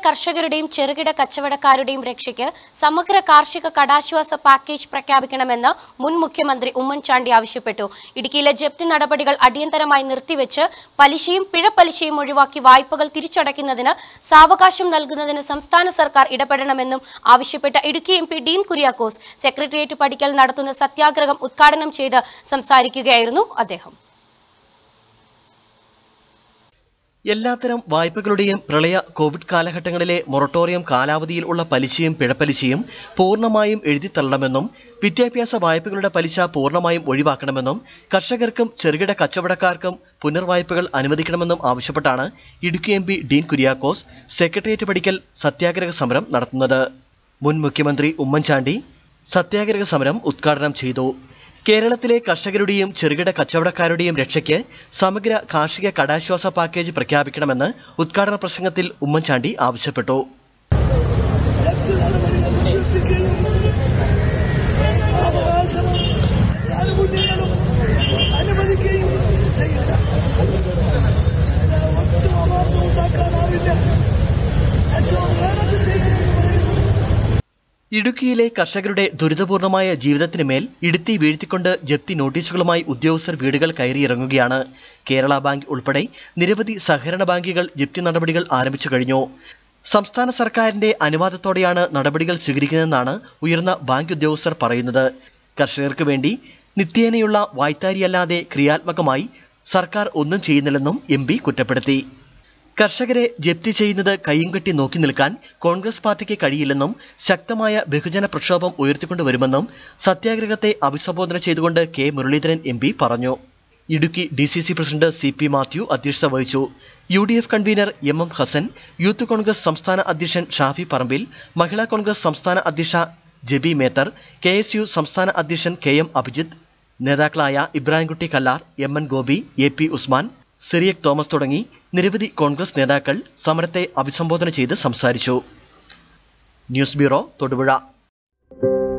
കർഷകരുടെയും ചെറുകിട കച്ചവടക്കാരുടെയും രക്ഷയ്ക്ക് സമഗ്ര കാർഷിക കടാശ്വാസ പാക്കേജ് പ്രഖ്യാപിക്കണമെന്ന് മുൻ മുഖ്യമന്ത്രി ഉമ്മൻചാണ്ടി ആവശ്യപ്പെട്ടു ഇടുക്കിയിലെ ജപ്തി നടപടികൾ അടിയന്തരമായി നിർത്തിവെച്ച് പലിശയും പിഴപ്പലിശയും ഒഴിവാക്കി വായ്പകൾ തിരിച്ചടയ്ക്കുന്നതിന് സാവകാശം നൽകുന്നതിന് സംസ്ഥാന സർക്കാർ ഇടപെടണമെന്നും ആവശ്യപ്പെട്ട Idukki M P Dean Kuriakose secretariat പടിക്കൽ നടത്തുന്ന സത്യാഗ്രഹം ഉദ്ഘാടനം ചെയ്ത് സംസാരിക്കുകയായിരുന്നു അദ്ദേഹം എല്ലാത്തരം വായ്പകളുടെയും പ്രളയ കോവിഡ് കാലഘട്ടങ്ങളിലെ മൊറട്ടോറിയം കാലാവധിയിൽ ഉള്ള പലിശയും പിഴപ്പലിശയും പൂർണ്ണമായും എഴുതിത്തള്ളണമെന്നും വിദ്യാഭ്യാസ വായ്പകളുടെ പലിശ പൂർണ്ണമായും ഒഴിവാക്കണമെന്നും കർഷകർക്കും ചെറുകിട കച്ചവടക്കാർക്കും പുനർവായ്പകൾ അനുവദിക്കണമെന്നും ആവശ്യപ്പെട്ടാണ് Idukki M P Dean Kuriakose secretariat പടിക്കൽ സത്യാഗ്രഹ സമരം നടത്തുന്നത് മുൻ മുഖ്യമന്ത്രി ഉമ്മൻചാണ്ടി സത്യാഗ്രഹ സമരം ഉദ്ഘാടനം ചെയ്തു കേരളത്തിലെ കർഷകരുടെയും ചെറുകിട കച്ചവടക്കാരുടെയും രക്ഷയ്ക്ക് സമഗ്ര കാർഷിക കടാശ്വാസ പാക്കേജ് പ്രഖ്യാപിക്കണമെന്ന് ഉദ്ഘാടന പ്രസംഗത്തിൽ ഉമ്മൻചാണ്ടി ആവശ്യപ്പെട്ടു ജപ്തി നടപടികൾ നിർത്തിക്കുകയും അവകാശവും ആനുകൂല്യങ്ങളും അനുവദിക്കുകയും ചെയ്യുക ഇത് ഒട്ടും അമാർത്തം ഉണ്ടാക്കാനാവില്ല ഏറ്റവും വേഗത്തിൽ ചെയ്യണമെന്ന് പറയുന്നു ഇടുക്കിയിലെ കർഷകരുടെ ദുരിതപൂർണമായ ജീവിതത്തിന് മേൽ ഇടുത്തി വീഴ്ത്തിക്കൊണ്ട് ജപ്തി നോട്ടീസുകളുമായി ഉദ്യോഗസ്ഥർ വീടുകൾ കയറിയിറങ്ങുകയാണ് കേരള ബാങ്ക് ഉൾപ്പെടെ നിരവധി സഹകരണ ബാങ്കുകൾ ജപ്തി നടപടികൾ ആരംഭിച്ചു കഴിഞ്ഞു സംസ്ഥാന സർക്കാരിന്റെ അനുവാദത്തോടെയാണ് നടപടികൾ സ്വീകരിക്കുന്നതെന്നാണ് ഉയർന്ന ബാങ്ക് ഉദ്യോഗസ്ഥർ പറയുന്നത് കർഷകർക്ക് വേണ്ടി നിത്യേനയുള്ള വായ്ത്താരിയല്ലാതെ ക്രിയാത്മകമായി സർക്കാർ ഒന്നും ചെയ്യുന്നില്ലെന്നും എം കുറ്റപ്പെടുത്തി കർഷകരെ ജപ്തി ചെയ്യുന്നത് കയ്യും കെട്ടി നോക്കി നിൽക്കാൻ കോൺഗ്രസ് പാർട്ടിക്ക് കഴിയില്ലെന്നും ശക്തമായ ബഹുജന പ്രക്ഷോഭം ഉയർത്തിക്കൊണ്ടുവരുമെന്നും സത്യാഗ്രഹത്തെ അഭിസംബോധന ചെയ്തുകൊണ്ട് കെ മുരളീധരൻ എം പറഞ്ഞു Idukki D C C president C P Mathew അധ്യക്ഷത വഹിച്ചു U D F convener M M Hassan youth Congress സംസ്ഥാന അധ്യക്ഷൻ ഷാഫി പറമ്പിൽ മഹിളാ കോൺഗ്രസ് സംസ്ഥാന അധ്യക്ഷ Jebi Mather K S U സംസ്ഥാന അധ്യക്ഷൻ കെ എം അഭിജിത്ത് നേതാക്കളായ Ibrahimkutty Kallar M N Gopi A P Usman Cyriac Thomas തുടങ്ങി നിരവധി കോൺഗ്രസ് നേതാക്കൾ സമരത്തെ അഭിസംബോധന ചെയ്ത് സംസാരിച്ചു ന്യൂസ് ബ്യൂറോ തൊടുപുഴ